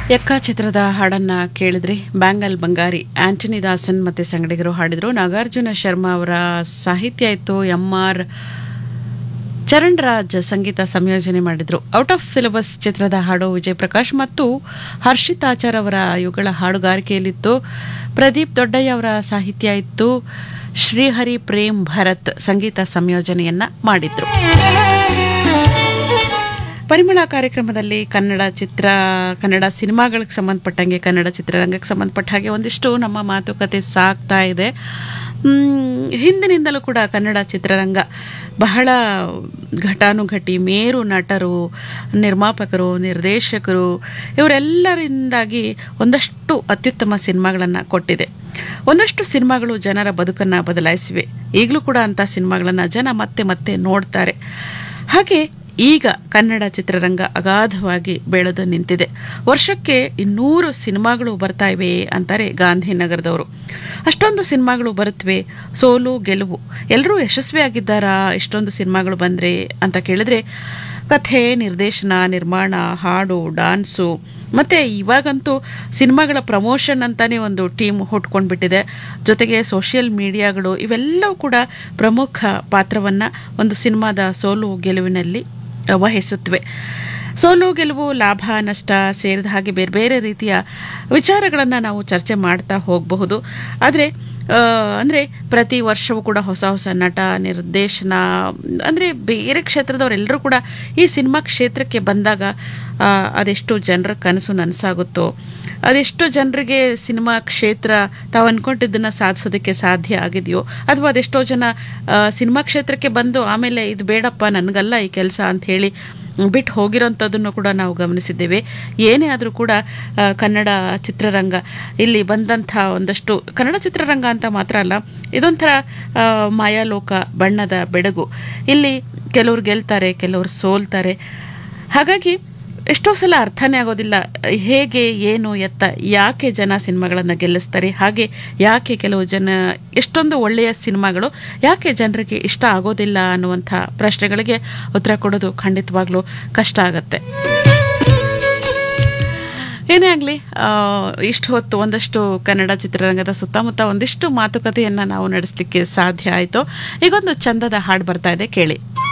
ಯಕ್ಕ ಚಿತ್ರದ ಹಾಡನ್ನ ಕೇಳಿದ್ರಿ ಬ್ಯಾಂಗಲ್ ಬಂಗಾರಿ ಆಂಟನಿ ದಾಸನ್ ಮತ್ತೆ ಸಂಗಡಿಗರು ಹಾಡಿದ್ರು ನಾಗಾರ್ಜುನ ಶರ್ಮಾ ಅವರ ಸಾಹಿತ್ಯ ಇತ್ತು ಎಂ ಆರ್ ಚರಣ್ ರಾಜ್ ಸಂಗೀತ ಸಂಯೋಜನೆ ಮಾಡಿದ್ರು ಔಟ್ ಆಫ್ ಸಿಲೆಬಸ್ ಚಿತ್ರದ ಹಾಡು ವಿಜಯ್ ಪ್ರಕಾಶ್ ಮತ್ತು ಹರ್ಷಿತ್ ಆಚಾರ್ ಅವರ ಇವುಗಳ ಹಾಡುಗಾರಿಕೆಯಲ್ಲಿತ್ತು ಪ್ರದೀಪ್ ದೊಡ್ಡಯ್ಯ ಅವರ ಸಾಹಿತ್ಯ ಇತ್ತು ಶ್ರೀಹರಿ ಪ್ರೇಮ್ ಭರತ್ ಸಂಗೀತ ಸಂಯೋಜನೆಯನ್ನ ಮಾಡಿದ್ರು ಪರಿಮಳ ಕಾರ್ಯಕ್ರಮದಲ್ಲಿ ಕನ್ನಡ ಚಿತ್ರ ಕನ್ನಡ ಸಿನಿಮಾಗಳಿಗೆ ಸಂಬಂಧಪಟ್ಟಂಗೆ ಕನ್ನಡ ಚಿತ್ರರಂಗಕ್ಕೆ ಸಂಬಂಧಪಟ್ಟ ಹಾಗೆ ಒಂದಿಷ್ಟು ನಮ್ಮ ಮಾತುಕತೆ ಸಾಗ್ತಾ ಇದೆ ಮ್, ಹಿಂದಿನಿಂದಲೂ ಕೂಡ ಕನ್ನಡ ಚಿತ್ರರಂಗ ಬಹಳ ಘಟಾನುಘಟಿ ಮೇರು ನಟರು ನಿರ್ಮಾಪಕರು ನಿರ್ದೇಶಕರು ಇವರೆಲ್ಲರಿಂದಾಗಿ ಒಂದಷ್ಟು ಅತ್ಯುತ್ತಮ ಸಿನಿಮಾಗಳನ್ನು ಕೊಟ್ಟಿದೆ ಒಂದಷ್ಟು ಸಿನಿಮಾಗಳು ಜನರ ಬದುಕನ್ನು ಬದಲಾಯಿಸಿವೆ ಈಗಲೂ ಕೂಡ ಅಂಥ ಸಿನಿಮಾಗಳನ್ನು ಜನ ಮತ್ತೆ ಮತ್ತೆ ನೋಡ್ತಾರೆ ಹಾಗೆ ಈಗ ಕನ್ನಡ ಚಿತ್ರರಂಗ ಅಗಾಧವಾಗಿ ಬೆಳೆದು ನಿಂತಿದೆ ವರ್ಷಕ್ಕೆ ಇನ್ನೂರು ಸಿನಿಮಾಗಳು ಬರ್ತಾ ಇವೆ ಅಂತಾರೆ ಗಾಂಧಿನಗರದವರು ಅಷ್ಟೊಂದು ಸಿನಿಮಾಗಳು ಬರುತ್ತವೆ ಸೋಲು ಗೆಲುವು ಎಲ್ಲರೂ ಯಶಸ್ವಿಯಾಗಿದ್ದಾರಾ ಇಷ್ಟೊಂದು ಸಿನಿಮಾಗಳು ಬಂದರೆ ಅಂತ ಕೇಳಿದ್ರೆ ಕಥೆ ನಿರ್ದೇಶನ ನಿರ್ಮಾಣ ಹಾಡು ಡಾನ್ಸು ಮತ್ತೆ ಇವಾಗಂತೂ ಸಿನಿಮಾಗಳ ಪ್ರಮೋಷನ್ ಅಂತಾನೆ ಒಂದು ಟೀಮ್ ಹುಟ್ಕೊಂಡ್ಬಿಟ್ಟಿದೆ ಜೊತೆಗೆ ಸೋಷಿಯಲ್ ಮೀಡಿಯಾಗಳು ಇವೆಲ್ಲವೂ ಕೂಡ ಪ್ರಮುಖ ಪಾತ್ರವನ್ನ ಒಂದು ಸಿನಿಮಾದ ಸೋಲು ಗೆಲುವಿನಲ್ಲಿ ವಹಿಸುತ್ತವೆ ಸೋಲು ಗೆಲುವು ಲಾಭ ನಷ್ಟ ಸೇರಿದ ಹಾಗೆ ಬೇರೆ ಬೇರೆ ರೀತಿಯ ವಿಚಾರಗಳನ್ನು ನಾವು ಚರ್ಚೆ ಮಾಡ್ತಾ ಹೋಗಬಹುದು ಆದರೆ ಅಂದರೆ ಪ್ರತಿ ವರ್ಷವೂ ಕೂಡ ಹೊಸ ಹೊಸ ನಟ ನಿರ್ದೇಶನ ಅಂದರೆ ಬೇರೆ ಕ್ಷೇತ್ರದವರೆಲ್ಲರೂ ಕೂಡ ಈ ಸಿನಿಮಾ ಕ್ಷೇತ್ರಕ್ಕೆ ಬಂದಾಗ ಆ, ಅದೆಷ್ಟು ಜನರ ಕನಸು ನನಸಾಗುತ್ತೋ ಅದೆಷ್ಟು ಜನರಿಗೆ ಸಿನಿಮಾ ಕ್ಷೇತ್ರ ತಾವು ಅಂದ್ಕೊಂಡಿದ್ದನ್ನು ಸಾಧಿಸೋದಕ್ಕೆ ಸಾಧ್ಯ ಆಗಿದೆಯೋ ಅಥವಾ ಅದೆಷ್ಟೋ ಜನ ಆ, ಸಿನಿಮಾ ಕ್ಷೇತ್ರಕ್ಕೆ ಬಂದು ಆಮೇಲೆ ಇದು ಬೇಡಪ್ಪ ನನಗಲ್ಲ ಈ ಕೆಲಸ ಅಂತ ಹೇಳಿ ಬಿಟ್ಟು ಹೋಗಿರೋಂಥದ್ದನ್ನು ಕೂಡ ನಾವು ಗಮನಿಸಿದ್ದೇವೆ ಏನೇ ಆದರೂ ಕೂಡ ಆ, ಕನ್ನಡ ಚಿತ್ರರಂಗ ಇಲ್ಲಿ ಬಂದಂಥ ಒಂದಷ್ಟು ಕನ್ನಡ ಚಿತ್ರರಂಗ ಅಂತ ಮಾತ್ರ ಅಲ್ಲ ಇದೊಂಥರ ಆ, ಮಾಯಾಲೋಕ ಬಣ್ಣದ ಬೆಡಗು ಇಲ್ಲಿ ಕೆಲವ್ರು ಗೆಲ್ತಾರೆ ಕೆಲವ್ರು ಸೋಲ್ತಾರೆ ಹಾಗಾಗಿ ಎಷ್ಟೋ ಸಲ ಅರ್ಥನೇ ಆಗೋದಿಲ್ಲ ಹೇಗೆ ಏನು ಎತ್ತ ಯಾಕೆ ಜನ ಸಿನಿಮಾಗಳನ್ನು ಗೆಲ್ಲಿಸ್ತಾರೆ ಹಾಗೆ ಯಾಕೆ ಕೆಲವು ಜನ ಎಷ್ಟೊಂದು ಒಳ್ಳೆಯ ಸಿನಿಮಾಗಳು ಯಾಕೆ ಜನರಿಗೆ ಇಷ್ಟ ಆಗೋದಿಲ್ಲ ಅನ್ನುವಂಥ ಪ್ರಶ್ನೆಗಳಿಗೆ ಉತ್ತರ ಕೊಡೋದು ಖಂಡಿತವಾಗ್ಲೂ ಕಷ್ಟ ಆಗತ್ತೆ ಏನೇ ಆಗಲಿ ಇಷ್ಟು ಹೊತ್ತು ಒಂದಷ್ಟು ಕನ್ನಡ ಚಿತ್ರರಂಗದ ಸುತ್ತಮುತ್ತ ಒಂದಿಷ್ಟು ಮಾತುಕತೆಯನ್ನು ನಾವು ನಡೆಸಲಿಕ್ಕೆ ಸಾಧ್ಯ ಆಯಿತು ಈಗೊಂದು ಚಂದದ ಹಾಡು ಬರ್ತಾ ಇದೆ ಕೇಳಿ